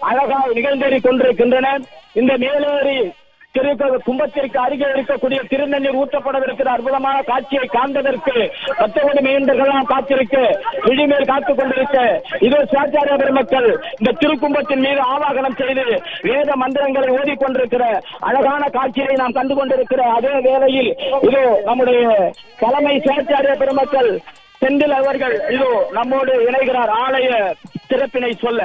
அழகாக நிகழ்ந்தேறி கொண்டிருக்கின்றன இந்த மேலேறி திரு கும்பத்திற்கு அருகே இருக்கக்கூடிய திருநெல்லூர் ஊற்றப்படவிருக்கிற அற்புதமான காட்சியை காண்பதற்கு பத்தொன்பது மீண்டர்களாம் காத்திருக்க விழிமேல் காத்துக் கொண்டிருக்க இதோ சிவாச்சாரிய பெருமக்கள் இந்த திருக்கும்பத்தின் மீது ஆவாகனம் செய்து வேத மந்திரங்களை ஓதிக்கொண்டிருக்கிற அழகான காட்சியை நாம் கண்டு கொண்டிருக்கிற அதே வேளையில் இதோ நம்முடைய தலைமை சிவாச்சாரிய பெருமக்கள் செந்தில் அவர்கள் இதோ நம்மோடு இணைகிறார் ஆலய சிறப்பினை சொல்ல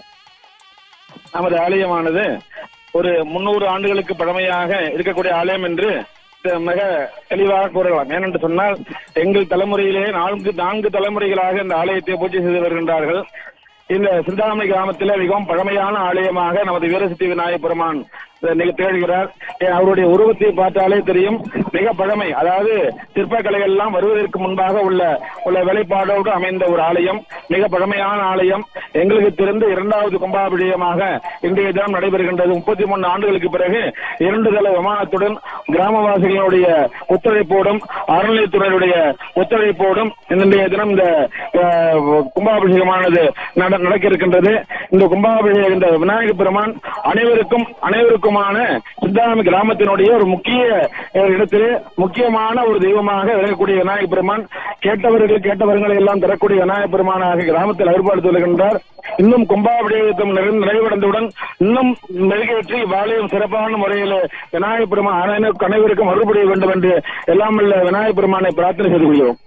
நமது ஆலயமானது ஒரு முன்னூறு ஆண்டுகளுக்கு பழமையாக இருக்கக்கூடிய ஆலயம் என்று த- மிக தெளிவாக கூறலாம் ஏனென்று சொன்னால் எங்கள் தலைமுறையிலே நான்கு நான்கு தலைமுறைகளாக இந்த ஆலயத்தை பூஜை செய்து வருகின்றார்கள் இந்த சிந்தாமணி கிராமத்தில் மிகவும் பழமையான ஆலயமாக நமது வீரசித்தி விநாயகப் பெருமான் நிக- திகழ்கிறார் ஏ, அவருடைய உருவத்தை பார்த்தாலே தெரியும் மிக பழமை அதாவது சிற்பக்கலைகள் எல்லாம் வருவதற்கு முன்பாக உள்ள உள்ள வேலைப்பாடோடு அமைந்த ஒரு ஆலயம் மிக பழமையான ஆலயம் எங்களுக்கு தெரிந்து இரண்டாவது கும்பாபிஷேகமாக இன்றைய தினம் நடைபெறுகின்றது முப்பத்தி மூணு ஆண்டுகளுக்கு பிறகு இரண்டு தள விமானத்துடன் கிராமவாசிகளுடைய ஒத்துழைப்போடும் அறநிலையத்துறையுடைய ஒத்துழைப்போடும் இன்றைய தினம் இந்த அஹ், கும்பாபிஷேகமானது நட- நடக்க இருக்கின்றது இந்த கும்பாபிஷேகம் இந்த விநாயகப் பெருமான் அனைவருக்கும் அனைவருக்குமான சித்தாராம கிராமத்தினுடைய ஒரு முக்கிய அஹ், இடத்திலே முக்கியமான ஒரு தெய்வமாக விளங்கக்கூடிய விநாயகப் பெருமான் கேட்டவர்கள் கேட்டவர்களை எல்லாம் தரக்கூடிய விநாயகப் பெருமானாக கிராமத்தில் ஏற்பாடு சொல்கின்றார் இன்னும் கும்பாபிஷேகத்தும் நிறைவு- நிறைவடைந்தவுடன் இன்னும் மெருகேற்றி வாழையும் சிறப்பான முறையில் விநாயகப் பெருமான் அனைவருக்கும் அனைவருக்கும் அருள்புரிய வேண்டும் என்று எல்லாம் உள்ள விநாயகப் பெருமானை பிரார்த்தனை செய்து கொள்கிறோம்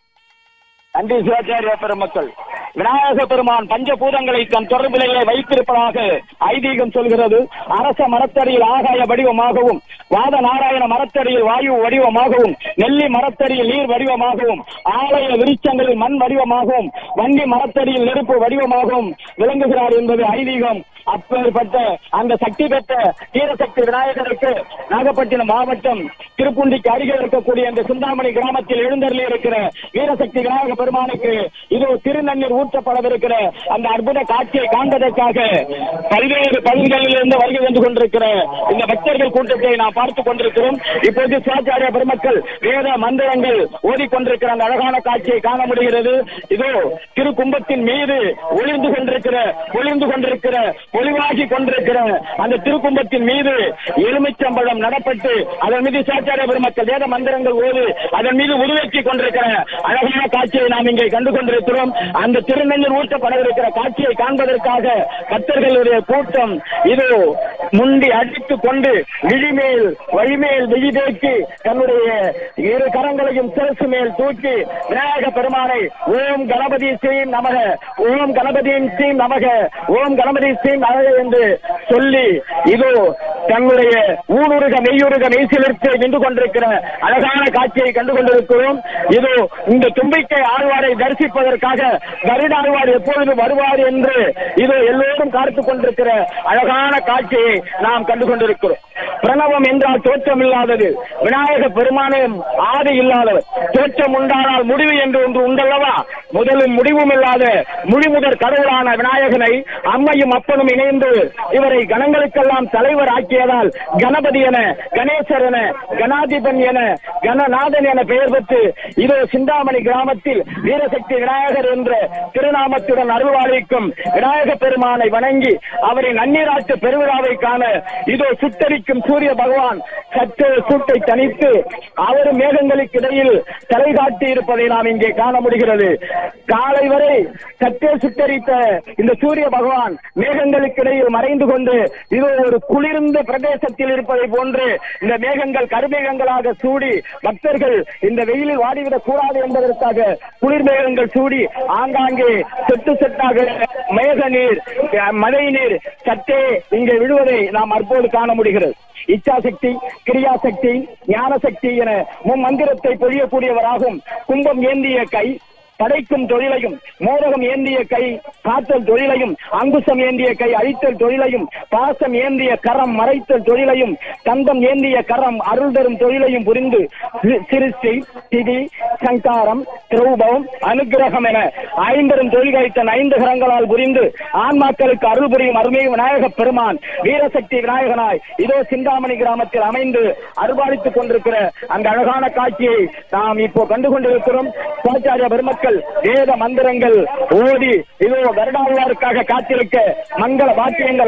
நன்றி சிவாச்சாரிய பெருமக்கள் விநாயக பெருமான் பஞ்சபூதங்களை தன் தொடர்பிலேயே வைத்திருப்பதாக ஐதீகம் சொல்கிறது அரச மரத்தடியில் ஆகாய வடிவமாகவும் வாத நாராயண மரத்தடியில் வாயு வடிவமாகவும் நெல்லி மரத்தடியில் நீர் வடிவமாகவும் ஆலய விருட்சங்களில் மண் வடிவமாகவும் வண்டி மரத்தடியில் நெருப்பு வடிவமாகவும் விளங்குகிறார் என்பது ஐதீகம் அப்பேற்பட்ட அந்த சக்தி பெற்ற வீரசக்தி விநாயகருக்கு நாகப்பட்டினம் மாவட்டம் திருப்புண்டிக்கு அருகே இருக்கக்கூடிய அந்த சிந்தாமணி கிராமத்தில் எழுந்தருளி இருக்கிற வீரசக்தி விநாயக பெருமானுக்கு இதோ திருநண்ணீர் ஊற்றப்படவிருக்கிற அந்த அற்புத காட்சியை காண்பதற்காக பல்வேறு பகுதிகளில் இருந்து வருகை வந்து கொண்டிருக்கிற இந்த பக்தர்கள் கூட்டத்தை நாம் பார்த்துக் கொண்டிருக்கிறோம் இப்போது சிவாச்சாரிய பெருமக்கள் வேத மந்திரங்கள் ஓதிக்கொண்டிருக்கிற அந்த அழகான காட்சியை காண முடிகிறது இதோ திரு கும்பத்தின் மீது ஒளிர்ந்து கொண்டிருக்கிற ஒளிர்ந்து கொண்டிருக்கிற ஒளிவாகி கொண்டிருக்கிற அந்த திருக்கும்பத்தின் மீது எலுமிச்சம்பழம் நடப்பட்டு அதன் மீது சிவாச்சாரிய பெருமக்கள் வேத மந்திரங்கள் ஓது அதன் மீது உருவேற்றி கொண்டிருக்கிற அழகான காட்சியை நாம் இங்கே கண்டு கொண்டிருக்கிறோம் அந்த திருநெல்லூர் ஊற்றப்படவிருக்கிற காட்சியை காண்பதற்காக பக்தர்களுடைய கூட்டம் இது முண்டி அடித்துக் கொண்டு விழிமேல் வழிமேல் விழி தேக்கி தன்னுடைய இரு கரங்களையும் சிரசு மேல் தூக்கி விநாயக பெருமானை ஓம் கணபதி ஸ்ரீம் நமக ஓம் கணபதி ஸ்ரீம் நமக ஓம் கணபதி ஸ்ரீம் நமக என்று சொல்லி இதோ தன்னுடைய ஊனுருக மெய்யுருக மெய்சிலிர்த்து நின்று கொண்டிருக்கிற அழகான காட்சியை கண்டு கொண்டிருக்கிறோம் இதோ இந்த தும்பிக்கை ஆழ்வாரை தரிசிப்பதற்காக கருடாழ்வார் எப்பொழுது வருவார் என்று இதோ எல்லோரும் காத்துக் கொண்டிருக்கிற அழகான காட்சியை நாம் கண்டு கொண்டிருக்கிறோம் பிரணவம் என்றால் தோற்றம் இல்லாதது விநாயக பெருமானும் ஆதி இல்லாதவர் தோற்றம் உண்டானால் முடிவு என்று ஒன்று உண்டல்லவா முதலும் முடிவும் இல்லாத முடிமுதற் கடவுளான விநாயகனை அம்மையும் அப்பனும் இணைந்து இவரை கணங்களுக்கெல்லாம் தலைவர் ஆக்கியதால் கணபதி என கணேசர் என கணாதிபன் என கணநாதன் என பெயர் பெற்று இதோ சிந்தாமணி கிராமத்தில் வீரசக்தி விநாயகர் என்ற திருநாமத்துடன் அருள்வாளிக்கும் விநாயக பெருமானை வணங்கி அவரின் நன்னீராட்டு பெருவிழாவை காண இதோ சுட்டரிக்கும் சூரிய பகவான் சற்று சூட்டை தணித்து அவரும் மேகங்களுக்கு இடையில் தலை காட்டி இருப்பதை நாம் இங்கே காண முடிகிறது காலை வரை சற்றே சுட்டரித்த இந்த சூரிய பகவான் மேகங்களுக்கு இடையில் மறைந்து கொண்டு இது ஒரு குளிர்ந்த பிரதேசத்தில் இருப்பதை போன்று இந்த மேகங்கள் கருமேகங்களாக சூடி பக்தர்கள் இந்த வெயிலில் வாடிவிடக் கூடாது என்பதற்காக குளிர் மேகங்கள் சூடி ஆங்காங்கே செட்டு செட்டாக மேக நீர் அஹ், மழை நீர் சற்றே இங்கே விழுவதை நாம் அப்போது காண முடிகிறது இச்சாசக்தி கிரியாசக்தி ஞானசக்தி என மும்மந்திரத்தை பொழியக்கூடியவராகும் கும்பம் ஏந்திய கை படைக்கும் தொழிலையும் மோதகம் ஏந்திய கை காத்தல் தொழிலையும் அங்குசம் ஏந்திய கை அழித்தல் தொழிலையும் பாசம் ஏந்திய கரம் மறைத்தல் தொழிலையும் தந்தம் ஏந்திய கரம் அருள் தரும் தொழிலையும் புரிந்து சி- சிருஷ்டி திதி சங்காரம் திரௌபவம் அனுக்கிரகம் என ஐம்பெரும் தொழில்களை தன் ஐந்து கரங்களால் புரிந்து ஆன்மாக்களுக்கு அருள் புரியும் அருமை விநாயக பெருமான் வீரசக்தி விநாயகனாய் இதோ சிந்தாமணி கிராமத்தில் அமைந்து அருள்பாலித்துக் கொண்டிருக்கிற அந்த அழகான காட்சியை நாம் இப்போ கண்டு கொண்டிருக்கிறோம் சிவாச்சாரிய பெருமக்கள் வேத மந்திரங்கள் ஓதி இதோ கருடாழ்வாருக்காக காத்திருக்க மங்கள பாக்கியங்கள்